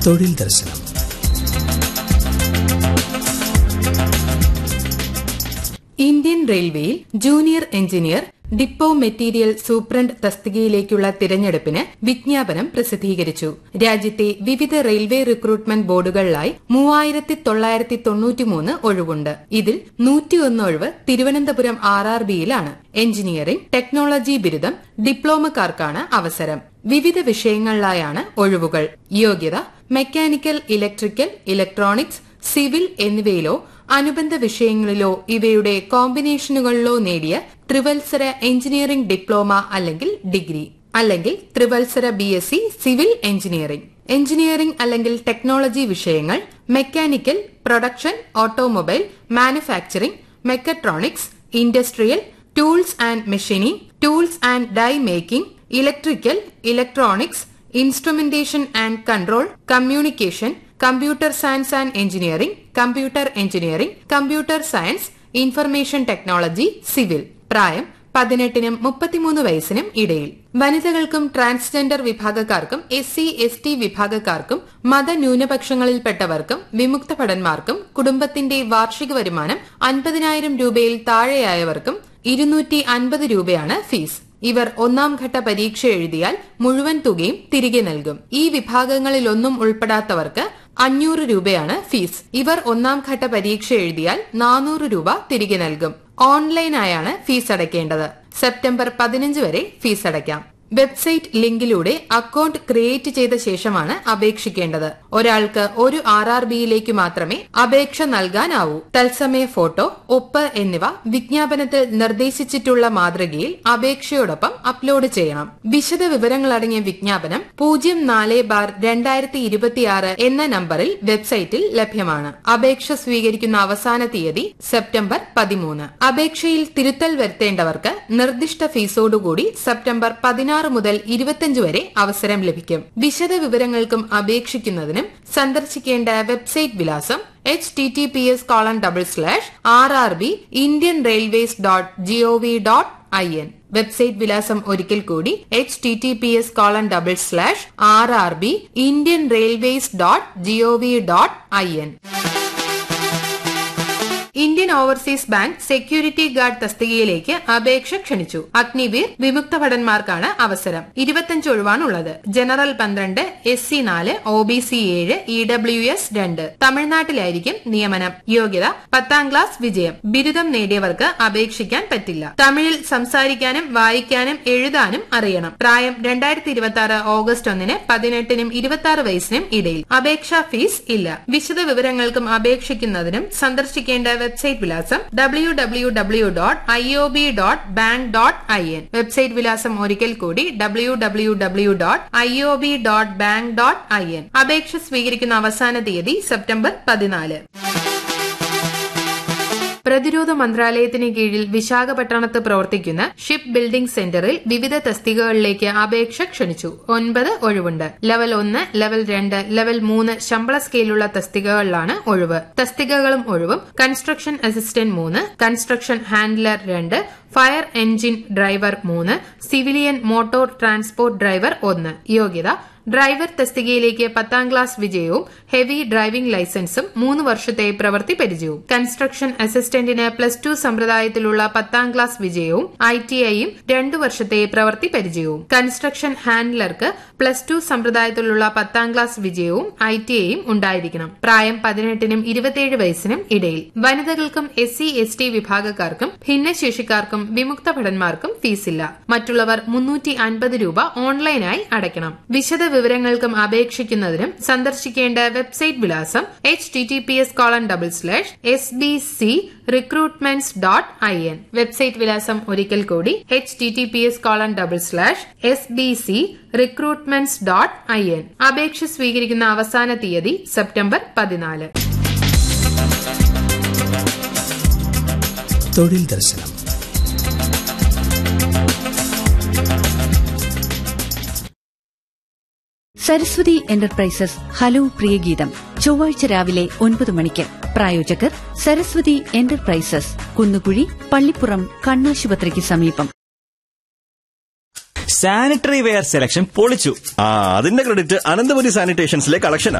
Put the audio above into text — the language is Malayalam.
തൊഴിൽ ദർശനം ഇന്ത്യൻ റെയിൽവേയിൽ junior engineer depot material superintendent തസ്തികയിലേക്കുള്ള തിരഞ്ഞെടുപ്പിന് വിജ്ഞാപനം പ്രസിദ്ധീകരിച്ചു രാജ്യത്തെ വിവിധ റെയിൽവേ റിക്രൂട്ട്മെന്റ് ബോർഡുകളിലായി മൂവായിരത്തി തൊള്ളായിരത്തി തൊണ്ണൂറ്റിമൂന്ന് ഒഴിവുണ്ട് ഇതിൽ നൂറ്റിയൊന്ന് ഒഴിവ് തിരുവനന്തപുരം ആർ ആർ ബിയിലാണ് എഞ്ചിനീയറിംഗ് ടെക്നോളജി ബിരുദം ഡിപ്ലോമക്കാർക്കാണ് അവസരം വിവിധ വിഷയങ്ങളിലായാണ് ഒഴിവുകൾ യോഗ്യത മെക്കാനിക്കൽ ഇലക്ട്രിക്കൽ ഇലക്ട്രോണിക്സ് സിവിൽ എന്നിവയിലോ അനുബന്ധ വിഷയങ്ങളിലോ ഇവയുടെ കോമ്പിനേഷനുകളിലോ നേടിയ ത്രിവത്സര എഞ്ചിനീയറിംഗ് ഡിപ്ലോമ അല്ലെങ്കിൽ ഡിഗ്രി അല്ലെങ്കിൽ ത്രിവത്സര B S C civil engineering engineering അല്ലെങ്കിൽ ടെക്നോളജി വിഷയങ്ങൾ mechanical production automobile manufacturing mechatronics industrial tools and machining tools and die making electrical electronics instrumentation and control communication computer science and engineering computer engineering computer science information technology civil പ്രായം പതിനെട്ടിനും മുപ്പത്തിമൂന്ന് വയസ്സിനും ഇടയിൽ വനിതകൾക്കും ട്രാൻസ്ജെൻഡർ വിഭാഗക്കാർക്കും എസ് സി എസ് ടി വിഭാഗക്കാർക്കും മതന്യൂനപക്ഷങ്ങളിൽപ്പെട്ടവർക്കും വിമുക്ത ഭടന്മാർക്കും കുടുംബത്തിന്റെ വാർഷിക വരുമാനം അൻപതിനായിരം രൂപയിൽ താഴെയായവർക്കും ഇരുന്നൂറ്റി അൻപത് രൂപയാണ് ഫീസ് ഇവർ ഒന്നാം ഘട്ട പരീക്ഷ എഴുതിയാൽ മുഴുവൻ തുകയും തിരികെ നൽകും ഈ വിഭാഗങ്ങളിലൊന്നും ഉൾപ്പെടാത്തവർക്ക് അഞ്ഞൂറ് രൂപയാണ് ഫീസ് ഇവർ ഒന്നാം ഘട്ട പരീക്ഷ എഴുതിയാൽ നാനൂറ് രൂപ തിരികെ നൽകും ഓൺലൈനായാണ് ഫീസ് അടയ്ക്കേണ്ടത് സെപ്റ്റംബർ പതിനഞ്ച് വരെ ഫീസ് അടയ്ക്കാം വെബ്സൈറ്റ് ലിങ്കിലൂടെ അക്കൌണ്ട് ക്രിയേറ്റ് ചെയ്ത ശേഷമാണ് അപേക്ഷിക്കേണ്ടത് ഒരാൾക്ക് ഒരു ആർ ആർ ബിയിലേക്ക് മാത്രമേ അപേക്ഷ നൽകാനാവൂ തത്സമയ ഫോട്ടോ ഒപ്പ് എന്നിവ വിജ്ഞാപനത്തിൽ നിർദ്ദേശിച്ചിട്ടുള്ള മാതൃകയിൽ അപേക്ഷയോടൊപ്പം അപ്ലോഡ് ചെയ്യണം വിശദ വിവരങ്ങളടങ്ങിയ വിജ്ഞാപനം പൂജ്യം നാല് ബാർ രണ്ടായിരത്തി ഇരുപത്തിയാറ് എന്ന നമ്പറിൽ വെബ്സൈറ്റിൽ ലഭ്യമാണ് അപേക്ഷ സ്വീകരിക്കുന്ന അവസാന തീയതി സെപ്റ്റംബർ പതിമൂന്ന് അപേക്ഷയിൽ തിരുത്തൽ വരുത്തേണ്ടവർക്ക് നിർദ്ദിഷ്ട ഫീസോടുകൂടി സെപ്റ്റംബർ പതിനാറ് മുതൽ ഇരുപത്തിയഞ്ച് വരെ അവസരം ലഭിക്കും വിശദ വിവരങ്ങൾക്കും അപേക്ഷിക്കുന്നതിനും സന്ദർശിക്കേണ്ട വെബ്സൈറ്റ് വിലാസം H T T P S colon double slash R R B Indian railways dot G O V dot I N website വിലാസം ഒരിക്കൽ കൂടി H T T P S colon double slash R R B Indian railways dot G O V dot I N Indian overseas bank security guard തസ്തികയിലേക്ക് അപേക്ഷ ക്ഷണിച്ചു അഗ്നിവീർ വിമുക്ത ഭടന്മാർക്കാണ് അവസരം ഇരുപത്തിയഞ്ച് ഒഴിവാണുള്ളത് ജനറൽ പന്ത്രണ്ട് എസ് സി നാല് ഒ ബി സി ഏഴ് ഇ ഡബ്ല്യു എസ് രണ്ട് തമിഴ്നാട്ടിലായിരിക്കും നിയമനം യോഗ്യത പത്താം ക്ലാസ് വിജയം ബിരുദം നേടിയവർക്ക് അപേക്ഷിക്കാൻ പറ്റില്ല തമിഴിൽ സംസാരിക്കാനും വായിക്കാനും എഴുതാനും അറിയണം പ്രായം രണ്ടായിരത്തി ഇരുപത്തി ആറ് ഓഗസ്റ്റ് ഒന്നിന് പതിനെട്ടിനും ഇരുപത്തി ആറ് വയസ്സിനും ഇടയിൽ അപേക്ഷാ ഫീസ് ഇല്ല വിശദ വിവരങ്ങൾക്കും അപേക്ഷിക്കുന്നതിനും സന്ദർശിക്കേണ്ട വെബ്സൈറ്റ് വിലാസം W W W dot I O B dot bank dot I N website വിലാസം ഒരിക്കൽ കൂടി W W W dot I O B dot bank dot I N അപേക്ഷ സ്വീകരിക്കുന്ന അവസാന തീയതി സെപ്റ്റംബർ പതിനാല് പ്രതിരോധ മന്ത്രാലയത്തിന് കീഴിൽ വിശാഖപട്ടണത്ത് പ്രവർത്തിക്കുന്ന ഷിപ്പ് ബിൽഡിംഗ് സെന്ററിൽ വിവിധ തസ്തികകളിലേക്ക് അപേക്ഷ ക്ഷണിച്ചു ഒൻപത് ഒഴിവുണ്ട് ലെവൽ ഒന്ന് ലെവൽ രണ്ട് ലെവൽ മൂന്ന് ശമ്പള സ്കെയിലുള്ള തസ്തികകളിലാണ് ഒഴിവ് തസ്തികകളും ഒഴിവും കൺസ്ട്രക്ഷൻ അസിസ്റ്റന്റ് മൂന്ന് കൺസ്ട്രക്ഷൻ ഹാൻഡ്ലർ രണ്ട് ഫയർ എഞ്ചിൻ ഡ്രൈവർ മൂന്ന് സിവിലിയൻ മോട്ടോർ ട്രാൻസ്പോർട്ട് ഡ്രൈവർ ഒന്ന് യോഗ്യത ഡ്രൈവർ തസ്തികയിലേക്ക് പത്താം ക്ലാസ് വിജയവും ഹെവി ഡ്രൈവിംഗ് ലൈസൻസും മൂന്ന് വർഷത്തെ പ്രവൃത്തി പരിചയവും കൺസ്ട്രക്ഷൻ അസിസ്റ്റന്റിന് പ്ലസ് ടു സമ്പ്രദായത്തിലുള്ള പത്താം ക്ലാസ് വിജയവും ഐ ടി ഐയും രണ്ടു വർഷത്തെ പ്രവൃത്തി പരിചയവും കൺസ്ട്രക്ഷൻ ഹാൻഡ്ലർക്ക് പ്ലസ് ടു സമ്പ്രദായത്തിലുള്ള പത്താം ക്ലാസ് വിജയവും ഐ ടി ഐയും ഉണ്ടായിരിക്കണം പ്രായം പതിനെട്ടിനും ഇരുപത്തിയേഴ് വയസ്സിനും ഇടയിൽ വനിതകൾക്കും എസ് സി എസ് ടി വിഭാഗക്കാർക്കും ഭിന്നശേഷിക്കാർക്കും വിമുക്ത ഭടന്മാർക്കും ഫീസില്ല മറ്റുള്ളവർ മുന്നൂറ്റി അൻപത് രൂപ ഓൺലൈനായി അടയ്ക്കണം വിശദ വിവരങ്ങൾക്കും അപേക്ഷിക്കുന്നതിനും സന്ദർശിക്കേണ്ട വെബ്സൈറ്റ് വിലാസം H T T P S colon double slash S B C recruitments dot I N website വിലാസം ഒരിക്കൽ കൂടി H T T P S colon double slash S B C recruitments dot I N അപേക്ഷ സ്വീകരിക്കുന്ന അവസാന തീയതി സെപ്റ്റംബർ പതിനാല് തൊഴിൽ ദർശനം സരസ്വതി എന്റർപ്രൈസസ് ഹലോ പ്രിയഗീതം ചൊവ്വാഴ്ച രാവിലെ ഒൻപത് മണിക്ക് പ്രായോജകർ സരസ്വതി എന്റർപ്രൈസസ് കുന്നുകുഴി പള്ളിപ്പുറം കണ്ണാശുപത്രിക്ക് സമീപം സാനിറ്ററി വെയർ സെലക്ഷൻ പൊളിച്ചു ആ അതിന്റെ ക്രെഡിറ്റ് അനന്തപുരി സാനിറ്റേഷൻസിലെ കളക്ഷനാ